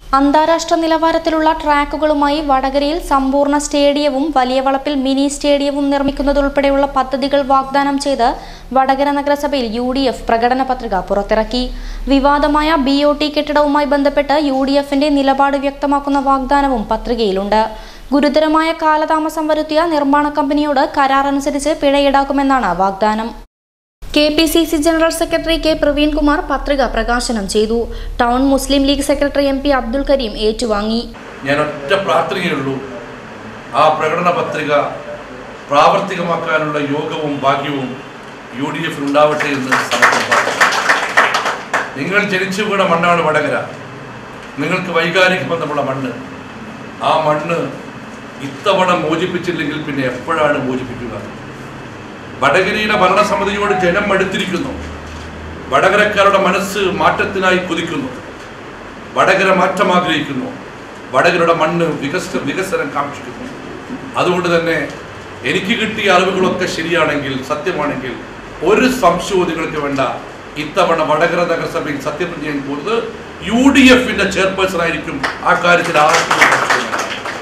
അന്താരാഷ്ട്ര നിലവാരത്തിലുള്ള ട്രാക്കുകളുമായി വടകരയിൽ സമ്പൂർണ്ണ സ്റ്റേഡിയവും വലിയ വളപ്പിൽ മിനി സ്റ്റേഡിയവും നിർമ്മിക്കുന്നതുൾപ്പെടെയുള്ള പദ്ധതികൾ വാഗ്ദാനം ചെയ്ത് വടകര നഗരസഭയിൽ യു ഡി എഫ് പ്രകടന പത്രിക പുറത്തിറക്കി വിവാദമായ ബി ഒ ടി കെട്ടിടവുമായി ബന്ധപ്പെട്ട് യു ഡി എഫിന്റെ നിലപാട് വ്യക്തമാക്കുന്ന വാഗ്ദാനവും പത്രികയിലുണ്ട് ഗുരുതരമായ കാലതാമസം വരുത്തിയ നിർമ്മാണ കമ്പനിയോട് കരാർ അനുസരിച്ച് പിഴ ഈടാക്കുമെന്നാണ് വാഗ്ദാനം K P C C general secretary K Praveenkumar പത്രിക പ്രകാശനം ചെയ്തു town Muslim League secretary M P Abdul Kareem ഏറ്റുവാങ്ങി ഞാൻ ഒറ്റ പ്രാർത്ഥനയുള്ളൂ ആ പ്രകടന പത്രിക പ്രാവർത്തികമാക്കാനുള്ള യോഗവും ഭാഗ്യവും യു ഡി എഫിൽ ഉണ്ടാവട്ടെ എന്ന് സമർപ്പിക്കുന്നു നിങ്ങൾ ജനിച്ചു വീണ മണ്ണാണ് വടകര നിങ്ങൾക്ക് വൈകാരിക ബന്ധമുള്ള മണ്ണ് ആ മണ്ണ് ഇത്തവണ മോചിപ്പിച്ചില്ലെങ്കിൽ പിന്നെ എപ്പോഴാണ് മോചിപ്പിക്കുക വടകരയുടെ ഭരണസമിതിയോട് ജനം മടുത്തിരിക്കുന്നു വടകരക്കാരുടെ മനസ്സ് മാറ്റത്തിനായി കൊതിക്കുന്നു വടകര മാറ്റം ആഗ്രഹിക്കുന്നു വടകരയുടെ മണ്ണ് വികസ വികസനം കാക്ഷിക്കുന്നു അതുകൊണ്ട് തന്നെ എനിക്ക് കിട്ടിയ അറിവുകളൊക്കെ ശരിയാണെങ്കിൽ സത്യമാണെങ്കിൽ ഒരു സംശയവും നിങ്ങൾക്ക് വേണ്ട ഇത്തവണ വടകര നഗരസഭയിൽ സത്യപ്രതിജ്ഞ ചെയ്യാൻ പോകുന്നത് യു ഡി എഫിന്റെ ചെയർപേഴ്സൺ ആയിരിക്കും ആ കാര്യത്തിൽ ആർക്കും ഒരു സംശയവുമില്ല.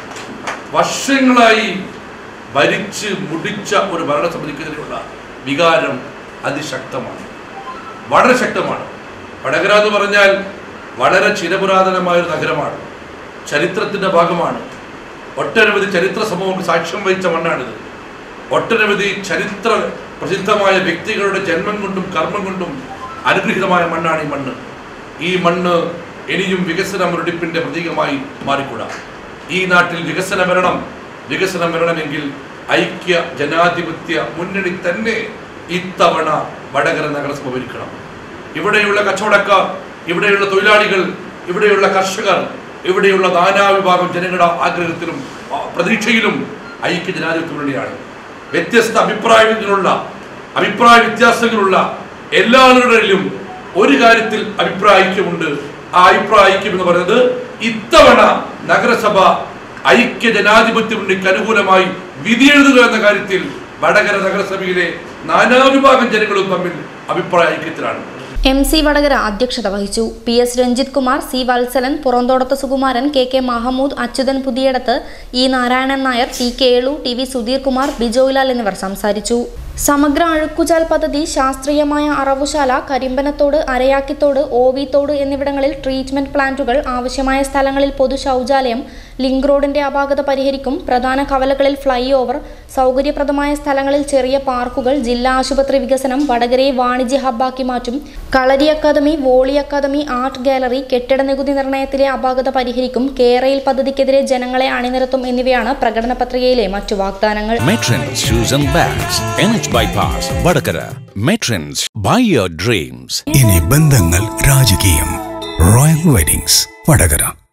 വർഷങ്ങളായി ഭരിച്ച് മുടിച്ച ഒരു ഭരണസമിതിക്കെതിരെയുള്ള വികാരം അതിശക്തമാണ് വളരെ ശക്തമാണ് വടകര എന്ന് പറഞ്ഞാൽ വളരെ ചിരപുരാതനമായ ഒരു നഗരമാണ് ചരിത്രത്തിൻ്റെ ഭാഗമാണ് ഒട്ടനവധി ചരിത്ര സമൂഹം സാക്ഷ്യം വഹിച്ച മണ്ണാണിത് ഒട്ടനവധി ചരിത്ര പ്രസിദ്ധമായ വ്യക്തികളുടെ ജന്മം കൊണ്ടും കർമ്മം കൊണ്ടും അനുഗ്രഹീതമായ മണ്ണാണ് ഈ മണ്ണ് ഈ മണ്ണ് ഇനിയും വികസന മുരടിപ്പിന്റെ പ്രതീകമായി മാറിക്കൂടാ ഈ നാട്ടിൽ വികസനം വരണം വികസനം വരണമെങ്കിൽ ഐക്യ ജനാധിപത്യ മുന്നണി തന്നെ ഇത്തവണ വടകര നഗരസഭ ഭരിക്കണം ഇവിടെയുള്ള കച്ചവടക്കാർ ഇവിടെയുള്ള തൊഴിലാളികൾ ഇവിടെയുള്ള കർഷകർ ഇവിടെയുള്ള നാനാവിഭാഗം ജനങ്ങളുടെ ആഗ്രഹത്തിലും ആ, പ്രതീക്ഷയിലും ഐക്യ ജനാധിപത്യ മുന്നണിയാണ് വ്യത്യസ്ത അഭിപ്രായങ്ങളുള്ള അഭിപ്രായ വ്യത്യാസങ്ങളുള്ള എല്ലാ ആളുകളിലും ഒരു കാര്യത്തിൽ അഭിപ്രായ ഐക്യമുണ്ട് ആ അഭിപ്രായ ഐക്യം എന്ന് പറയുന്നത് ഇത്തവണ നഗരസഭ ഐക്യ ജനാധിപത്യ മുന്നണിക്ക് അനുകൂലമായി വിധിയെഴുതുക എന്ന കാര്യത്തിൽ വടകര നഗരസഭയിലെ നാനാവിഭാഗം ജനങ്ങളും തമ്മിൽ അഭിപ്രായ ഐക്യത്തിലാണ് എം സി വടകര അധ്യക്ഷത വഹിച്ചു P S Ranjith Kumar C Valsalan Purathodath Sukumaran K K Mahmood Achuthan Puthiyadath E Narayanan Nair T Kelu T V Sudheer Kumar Bijoylal എന്നിവർ സംസാരിച്ചു സമഗ്ര അഴുക്കുചാൽ പദ്ധതി ശാസ്ത്രീയമായ അറവുശാല കരിമ്പനത്തോട് അരയാക്കിത്തോട് ഓവിത്തോട് എന്നിവിടങ്ങളിൽ ട്രീറ്റ്മെന്റ് പ്ലാന്റുകൾ ആവശ്യമായ സ്ഥലങ്ങളിൽ പൊതു ശൗചാലയം ലിങ്ക് റോഡിന്റെ അപാകത പരിഹരിക്കും പ്രധാന കവലകളിൽ ഫ്ലൈ ഓവർ സൗകര്യപ്രദമായ സ്ഥലങ്ങളിൽ ചെറിയ പാർക്കുകൾ ജില്ലാ ആശുപത്രി വികസനം വടകരയെ വാണിജ്യ ഹബ്ബാക്കി മാറ്റും kalari academy volley academy art gallery കെട്ടിട നികുതി നിർണയത്തിലെ അപാകത പരിഹരിക്കും കേരയിൽ പദ്ധതിക്കെതിരെ ജനങ്ങളെ അണിനിരത്തും എന്നിവയാണ് പ്രകടന പത്രികയിലെ മറ്റു വാഗ്ദാനങ്ങൾ Matrons Shoes and Bags, NH Bypass, Vadakara. Matrons, buy your dreams. ഇനി ബന്ധങ്ങൾ രാജകീയം റോയൽ വെഡിങ്സ് വടകര